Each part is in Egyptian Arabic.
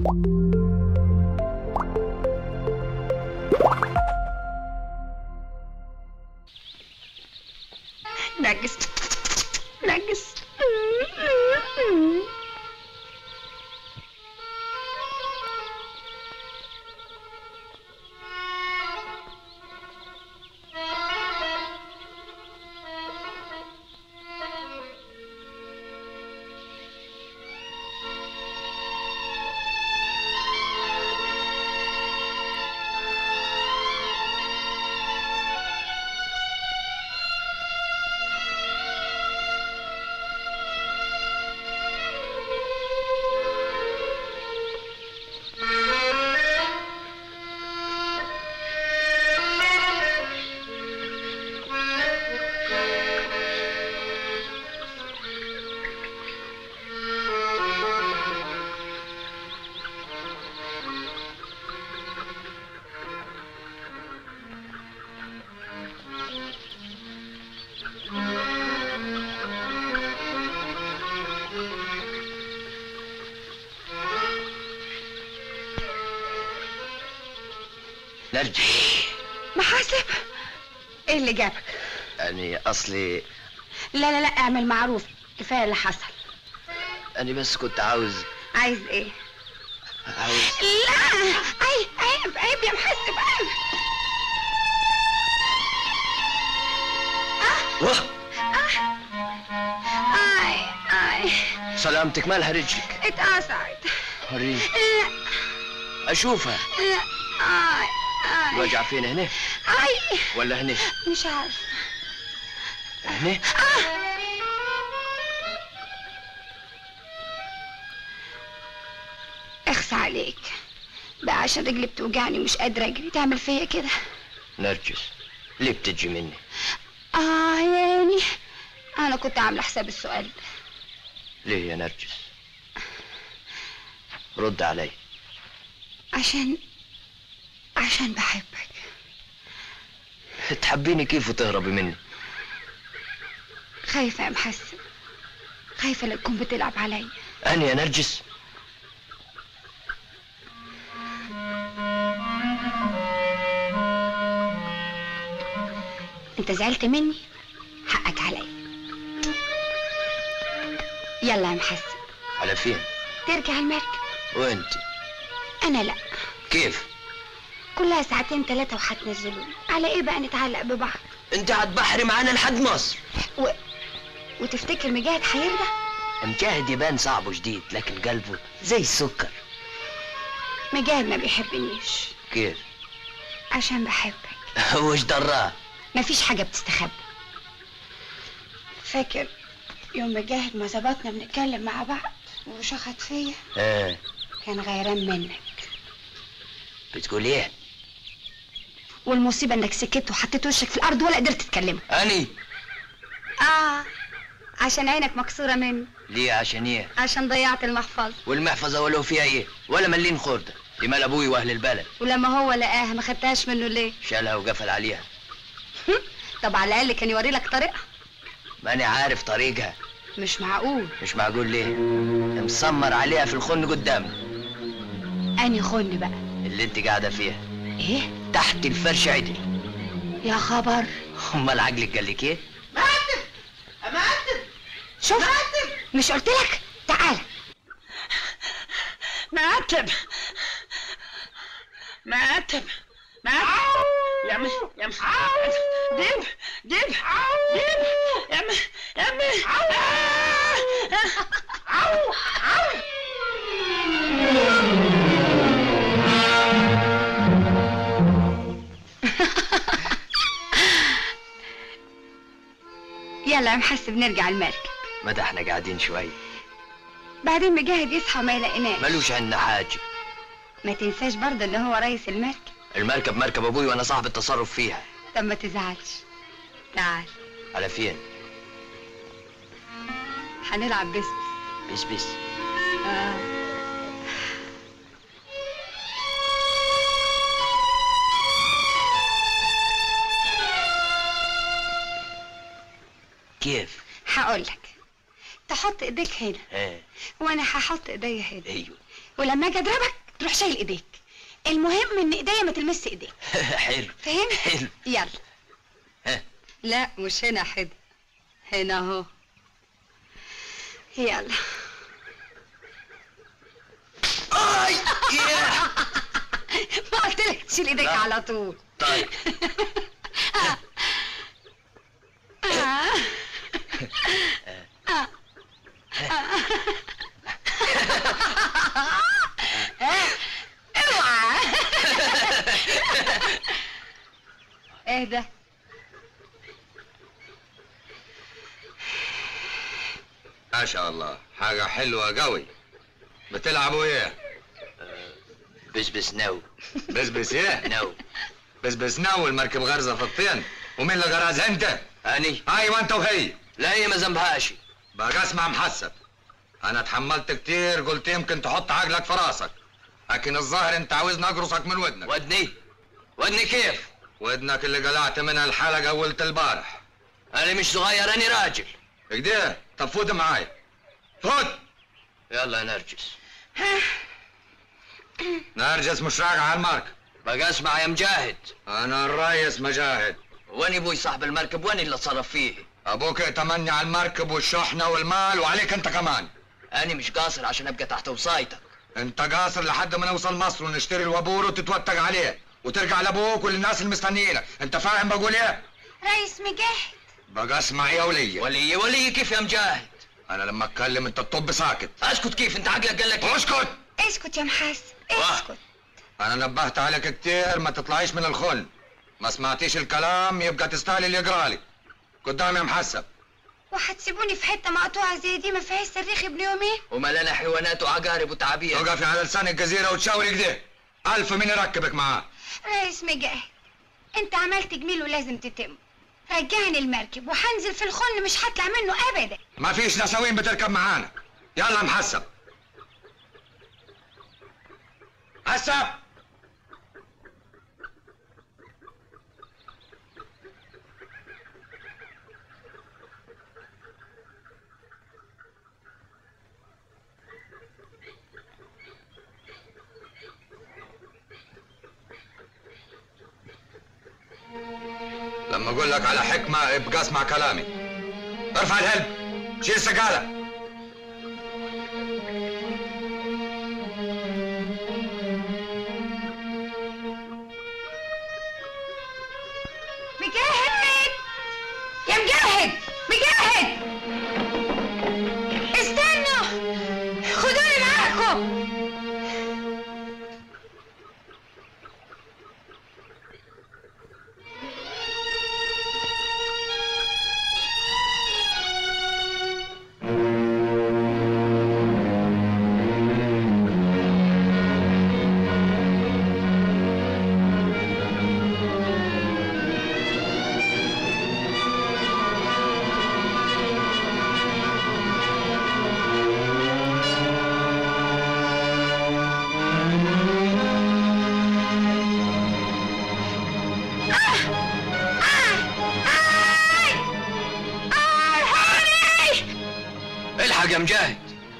نجس نجس نرجس محاسب ايه اللي جابك يعني اصلي لا لا لا اعمل معروف كفايه اللي حصل انا بس كنت عاوز عايز ايه عاوز لا عيب عيب عيب يا محاسب عيب واه اي اي سلامتك مالها رجلك اتقطعت وريني لا اشوفها لا اي اي الوجع فين هنا اي ولا هنا مش عارف هنا اخس عليك بقى عشان رجلي بتوجعني مش قادرة اجري تعمل فيا كده نرجس ليه بتجي مني اه يعني انا كنت عاملة حساب السؤال ده ليه يا نرجس رد علي عشان عشان بحبك تحبيني كيف وتهربي مني خايفة يا محسن خايفة لا تكون بتلعب عليا انا يا نرجس انت زعلت مني حقك عليا يلا يا محسن على فين ترجع المركب وانت انا لا كيف كلها ساعتين ثلاثة وهتنزلوني على ايه بقى نتعلق ببعض انت هتبحري معانا لحد مصر و... وتفتكر مجاهد هيرضى مجاهد يبان صعب وجديد لكن قلبه زي السكر مجاهد ما بيحبنيش كيف عشان بحبك وش دراه مفيش حاجة بتستخبى فاكر يوم مجاهد ما ظبطنا بنتكلم مع بعض وشخط فيا اه كان غيران منك بتقول ايه والمصيبة انك سكت وحطيت وشك في الارض ولا قدرت تتكلم اني اه عشان عينك مكسورة مني ليه عشان ايه عشان ضيعت المحفظة والمحفظه ولو فيها ايه ولا ملين خرده دي مال ابوي واهل البلد ولما هو لقاها ما خدتهاش منه ليه شالها وقفل عليها طب على الاقل كان يوري لك طريقة ماني عارف طريقها مش معقول مش معقول ليه مسمر عليها في الخن قدامنا اني خن بقى اللي انت قاعده فيها ايه تحت الفرش عدل يا خبر امال عقلك قال لك ايه شوف مش قلت لك تعال معتب معتب معتب يا مي يا مي دب دب دب يا مي يا مي يلا يا محسب نرجع المركب ما ده احنا قاعدين شوي بعدين مجاهد يصحى ما يلاقيناش ملوش عنا حاجه ما تنساش برضه ان هو رئيس المركب المركب مركب ابوي وانا صاحب التصرف فيها طب ما تزعلش تعال على فين هنلعب بس بس بس آه. كيف هقول لك تحط ايديك هنا ايه وانا هحط ايديا هنا ايوه ولما اجي اضربك تروح شايل ايديك المهم ان ايديا ما تلمس ايديك حلو فهمت حلو يلا ها. لا مش هنا حد هنا اهو يلا اي يا ما قلت لك تشيل ايديك لا. على طول طيب آه. اوعى اهدى ما شاء الله حاجة حلوة قوي بتلعبوا ايه؟ بس نو بسبس ايه؟ نو بسبس ناو المركب غرزة في الطين ومين اللي غرزها انت؟ اني ايوه انت وهي لا هي ما ذنبهاش بقى اسمع محسب انا اتحملت كتير قلت يمكن تحط عقلك في راسك لكن الظاهر انت عاوزني اقرصك من ودنك ودني ودني كيف ودنك اللي قلعت منها الحلقة ولت البارح انا مش صغير اني راجل كده طب فوت معاي فوت يلا يا نرجس نرجس مش راجع على المركب بقى اسمع يا مجاهد انا الريس مجاهد وين ابوي صاحب المركب وين اللي اتصرف فيه ابوك ائتمني على المركب والشحنة والمال وعليك انت كمان انا مش قاصر عشان ابقى تحت وصايتك انت قاصر لحد ما نوصل مصر ونشتري الوابور وتتوتج عليه وترجع لابوك وللناس المستنيينك انت فاهم بقول ايه رئيس مجاهد بقى اسمع يا ولية ولي ولي كيف يا مجاهد انا لما اتكلم انت تطب ساكت اسكت كيف انت عقلك قال لك إيه؟ اسكت اسكت يا محاسب واه. اسكت انا نبهت عليك كتير ما تطلعيش من الخل ما سمعتيش الكلام يبقى تستاهل اللي يقرالي قدام يا محسب وهتسيبوني في حته مقطوعه زي دي ما فيهاش صريخ ابن يومين وما لنا حيوانات وعقارب وتعابير توقفي على لسان الجزيرة وتشاوري كده ألف مين يركبك معاه رئيس مجاهد انت عملت جميل ولازم تتم رجعني المركب وهنزل في الخن مش هطلع منه ابدا ما فيش نساوين بتركب معانا يلا محسب محسب لما اقول لك على حكمه ابقى اسمع كلامي ارفع الهلب شيل السقاله مجاهد يا مجاهد مجاهد استنوا خدوني معاكم الحق يا مجاهد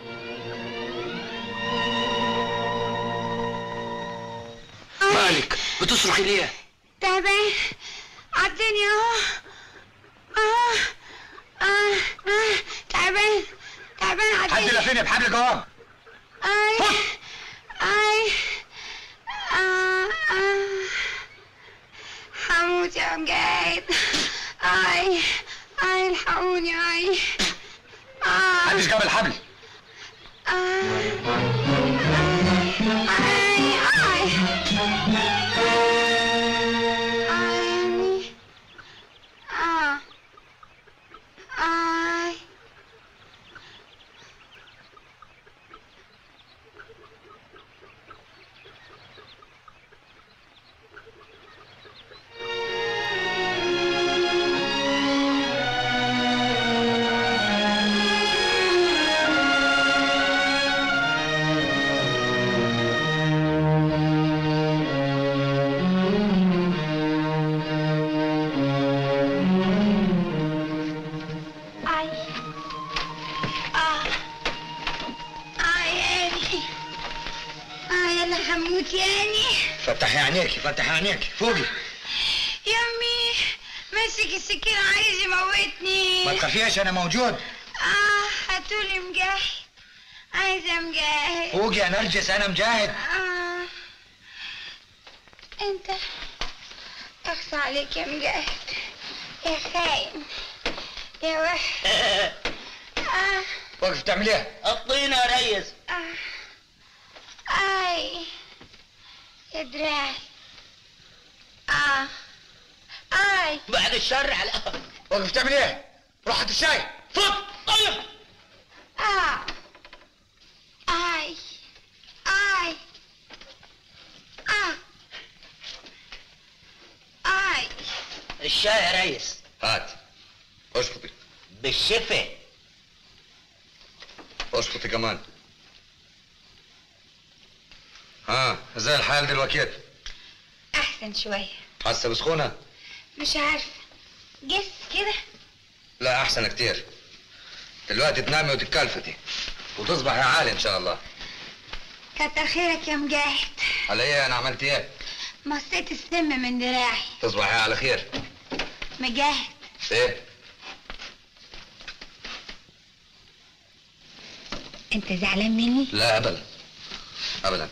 مالك بتصرخي ليه تعبان عدني اهو اه اه اه تعبان تعبان حد عدني لفيني بحبل جواب اي اي آه آه هموت يا مجاهد اي اي الحقوني اي آه محدش جاب الحبل آه اي اي اي اه اي انا هموت يعني فتحي عينيكي فتحي عينيكي فوقي يمي ماسك السكين عايز يموتني ما تخافيش انا موجود اه هاتولي مجاهد عايزه مجاهد فوقي يا نرجس انا مجاهد آه. انت اخصى عليك يا مجاهد يا خاين يا وحش آه. وقف تعمل ايه الطينة يا ريس آه. اي يا دراعي اه اي بعد الشر على وقف تعمل ايه روحة الشاي فوق طيب اه اي اي اه اي الشاي يا ريس هات اشفطي بالشفا اشفطي كمان ها زي الحال دلوقتي احسن شويه حاسه بسخونه مش عارفه جس كده لا احسن كتير دلوقتي تنامي وتتكلفتي وتصبحي عالي ان شاء الله كتر خيرك يا مجاهد على ايه انا عملت ايه مصيت السم من دراعي تصبحي على خير مجاهد ايه انت زعلان مني لا ابدا ابدا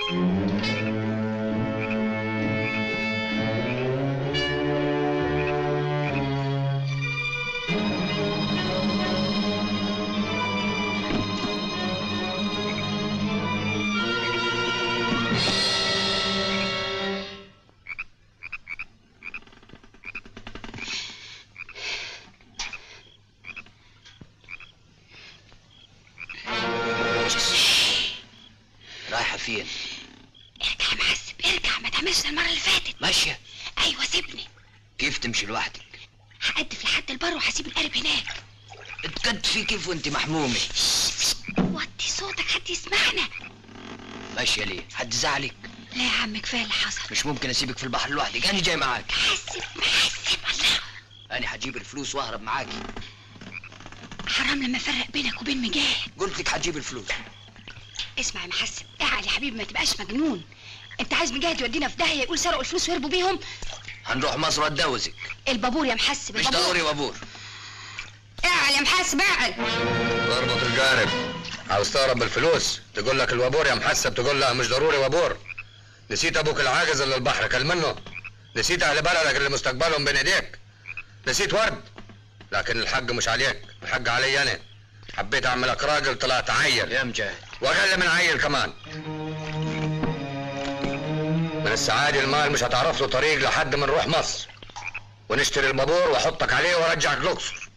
رايحة فين؟ ارجع يا محسب ارجع ما تعملش زي المره اللي فاتت ماشية ايوه سيبني كيف تمشي لوحدك؟ هقدف لحد البر وهسيب القارب هناك تكتفي كيف وانت محمومة وطي صوتك حد يسمعنا ماشية ليه؟ حد زعلك؟ لا يا عم كفايه اللي حصل مش ممكن اسيبك في البحر لوحدك انا جاي معاك محسب محسب الله انا هجيب الفلوس واهرب معاكي حرام لما افرق بينك وبين مجاهد قلت لك هجيب الفلوس اسمع يا محسب اعقل يا حبيبي ما تبقاش مجنون انت عايز مجاهد يودينا في داهيه يقول سرقوا الفلوس وهربوا بيهم هنروح مصر واتجوزك البابور يا محسب مش البابور ضروري بابور اعقل يا محسب اعقل اربط القارب عاوز تهرب بالفلوس تقول لك الوابور يا محسب تقول لا مش ضروري وابور نسيت ابوك العاجز اللي البحر كل منه نسيت اهل بلدك اللي مستقبلهم بين ايديك نسيت ورد لكن الحق مش عليك الحق علي انا حبيت اعملك راجل طلعت عيل يا مجاهد واقل من عيل كمان من السعادة المال مش هتعرف له طريق لحد ما نروح مصر ونشتري البابور واحطك عليه وارجعك الاقصر